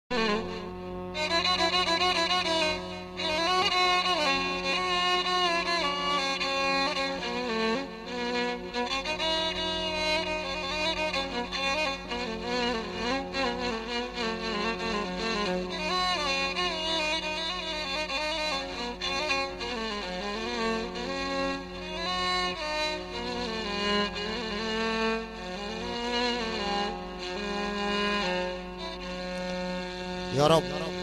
يا رب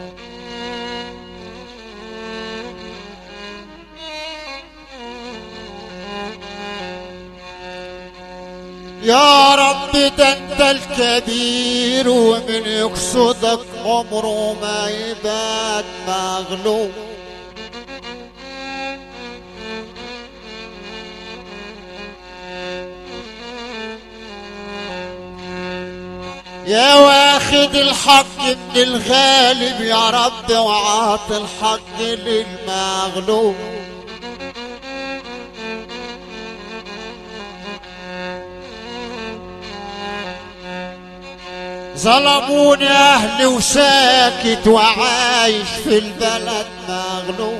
يا رب ده انت الكبير ومن يقصدك عمره ما يبات مغلوب يا واخد الحق من الغالب يا رب وعاط الحق للمغلوب ظلموني اهلي وساكت وعايش في البلد مغلوب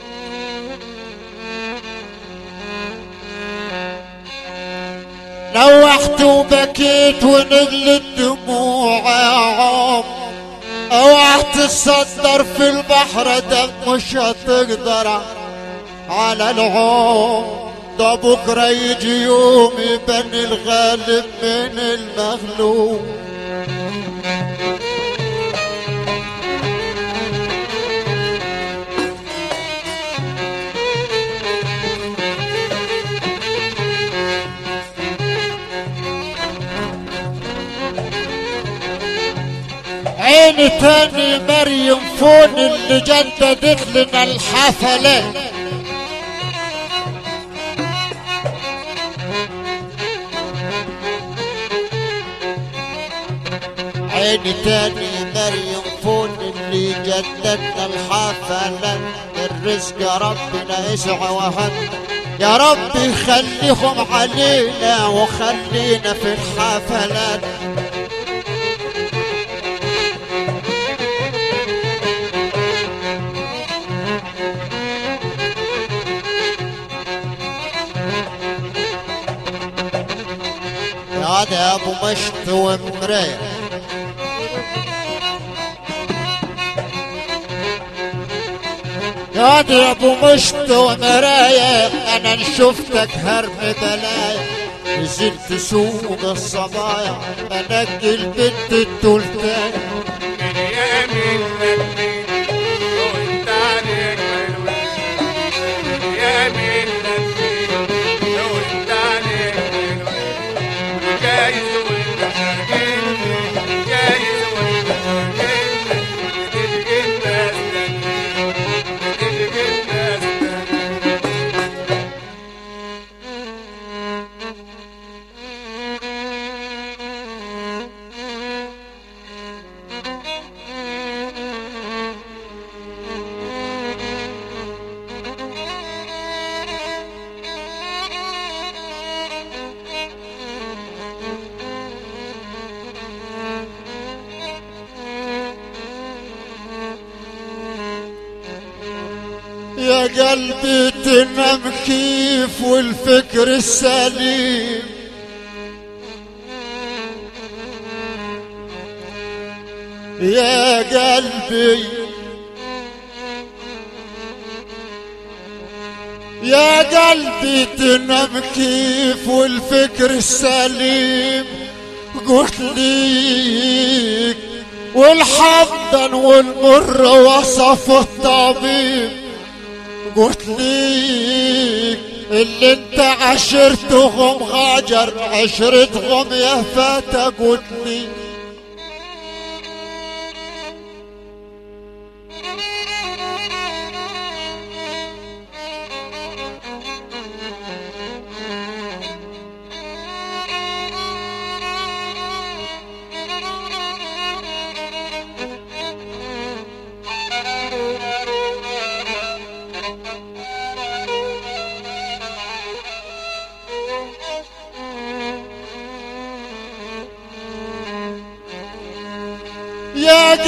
لوحت وبكيت ونزلت دموع يا عم اوعى تصدر في البحر ده مش هتقدر على العوم ده بكرة يجي يوم يبان الغالب من المغلوب عيني تاني مريم فون اللي جددت لنا الحفلات عيني تاني مريم فون اللي جددنا الحفلات الرزق ربنا يسعى وهم يا رب يخليهم علينا وخلينا في الحفلات يا ده ابو مشط ومريح يا دي يا ابو مشط ومرايا انا شفتك هرم بلايا نزلت سوق الصبايا انقي البنت التلتايا من ايام اللمين وانت عليك ملوين من ايام اللمين وانت عليك ملوين جايز وانت شاغلني جايز وانت شاغلني بتلقي الناس تانيين بتلقي الناس تانيين يا قلبي تنام كيف والفكر السليم يا قلبي يا قلبي تنام كيف والفكر السليم قلت ليك والحضن والمر وصف الطبيب قلت ليك اللي انت عشرتهم غاجر عشرتهم يا فتى قلت لي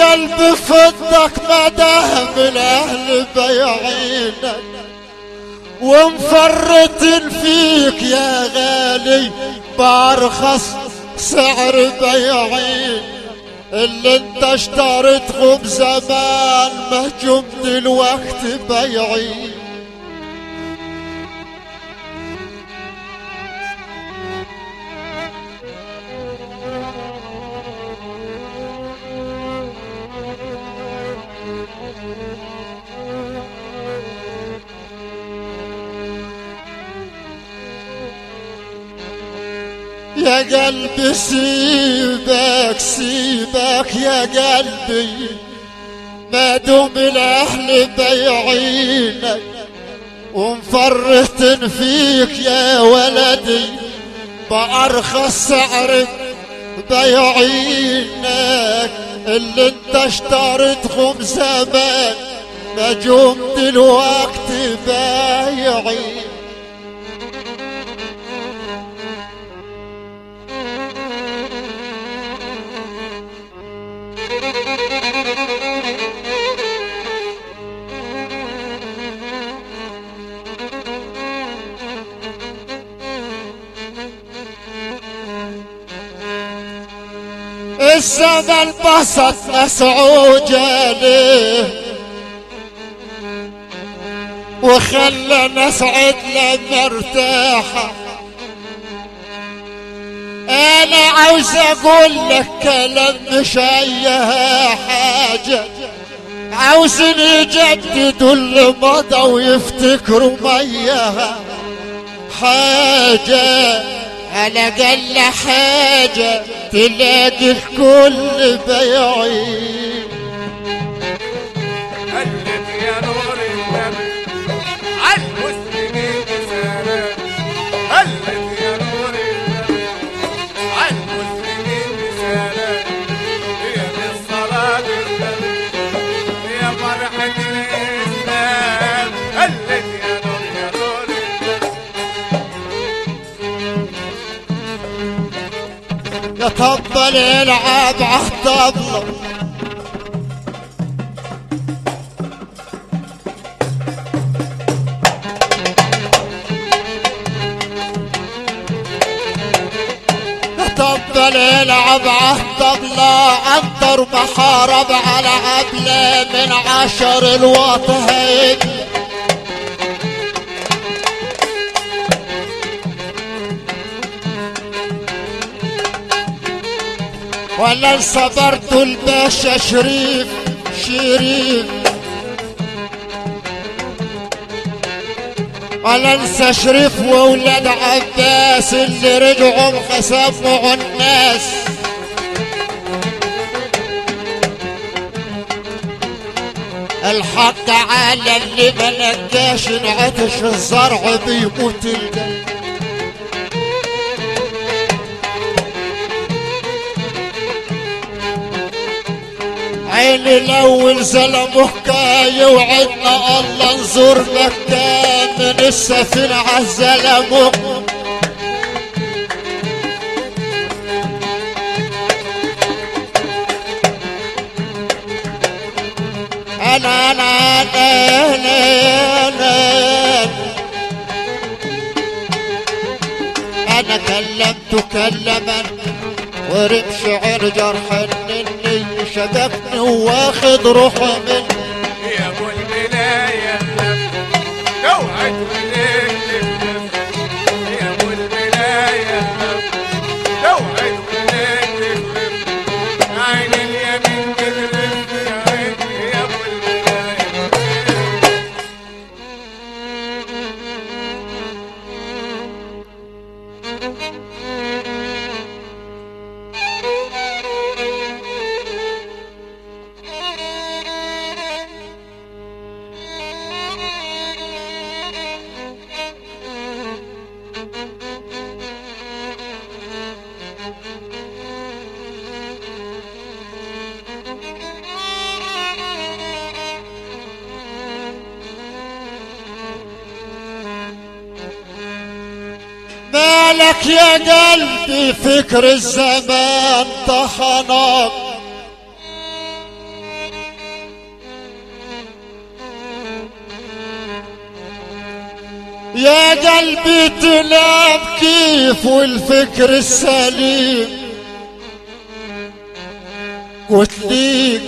قلبي فضك مدام الاهل بيعينك ومفرط فيك يا غالي بارخص سعر بيعين اللي انت اشتريتهم زمان مهجوم دلوقت بيعين يا قلبي سيبك سيبك يا قلبي ما دوم الاهل بيعينك ومفرط فيك يا ولدي بأرخص سعر بيعينك اللي انت اشتريتهم زمان نجوم دلوقتي بايعين الزمن بسط مسعود عليه وخلى نسعد لما ارتاح انا عاوز اقول لك كلام مش اي حاجة عاوزين يجددوا اللي مضى ويفتكروا ميها حاجة على قل حاجة تلاقي الكل بيعين هلت يا نور النبي على المسلمين بسلام هلت يا نور النبي على المسلمين بسلام هي بالصلاة النبي يا فرحة الإسلام هلت يا نور يا نور النبي يطبل يلعب عالطبلة يطبل يلعب عالطبلة عنتر محارب على عبلة من عشر الوطهين ولا صبرت الباشا شريف شريف ولا انسى شريف واولاد عباس اللي رجعوا خسفوا الناس الحق على اللي ما لقاش انعطش الزرع بيموت القلب عيني الاول زلمه كاي وعدنا الله نزور مكة من السفينة عالزلمه انا انا انا انا انا انا كلمت كلما ورمش عين جرح اني شبكني واخد روحه مني يا ابو البلاية اوعد وليك يا ابو البلاية اوعد وليك عين اليمين بتلف يا عيني يا ابو البلاية مالك يا قلبي فكر الزمان طحنك يا قلبي تنام كيف والفكر السليم قلت ليك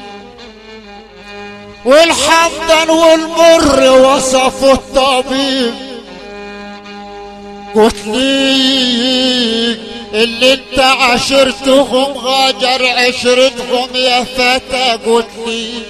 والحمدن والمر وصفوا الطبيب قلت ليك اللي انت عشرتهم غاجر عشرتهم يا فتى قلت ليك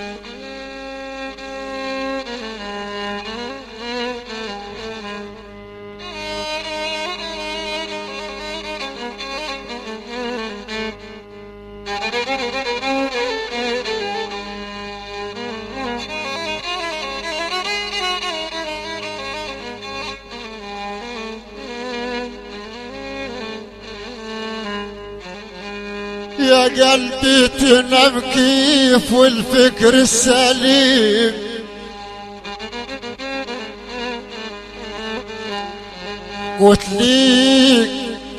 يا قلبي تنام كيف والفكر السليم قلت ليك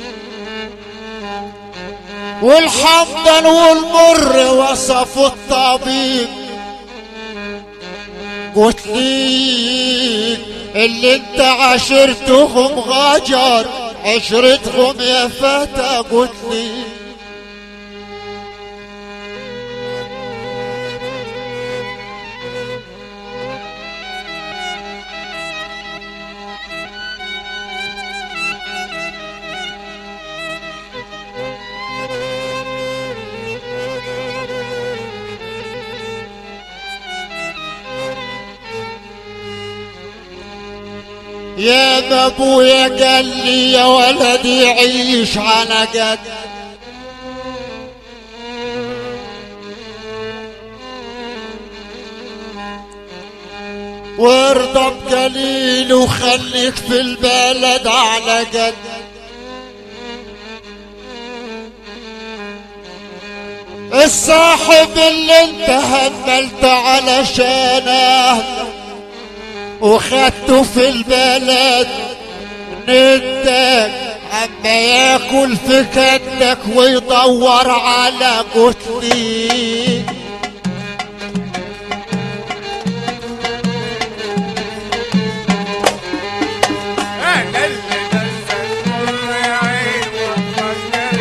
والحمدن والمر وصفوا الطبيب قلت ليك اللي انت عشرتهم غجر عشرتهم يا فتى قلت ليك يا بابويا قال لي يا ولدي عيش على قد وارضى بقليل وخليك في البلد على قد الصاحب اللي انت هملت علشانه وخدته في البلد ندك عما ياكل في كدك ويدور على قتلي انا اللي نزلت مر يا عين وفكر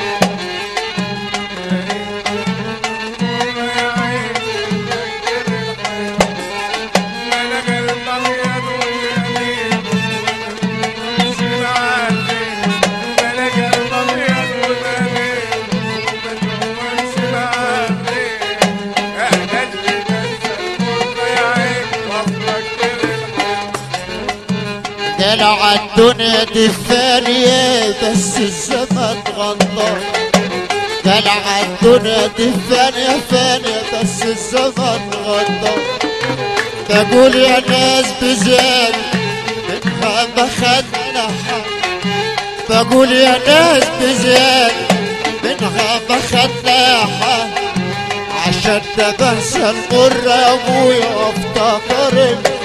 دلع الدنيا دي فانية بس الزمن غدار دلع الدنيا دي فانية فانية بس الزمن غدار بقول يا ناس بزيادة منها ما خدنا حق بقول يا ناس بزيادة منها ما خدنا حق عشان ده بحث المر يا ابويا وافتكر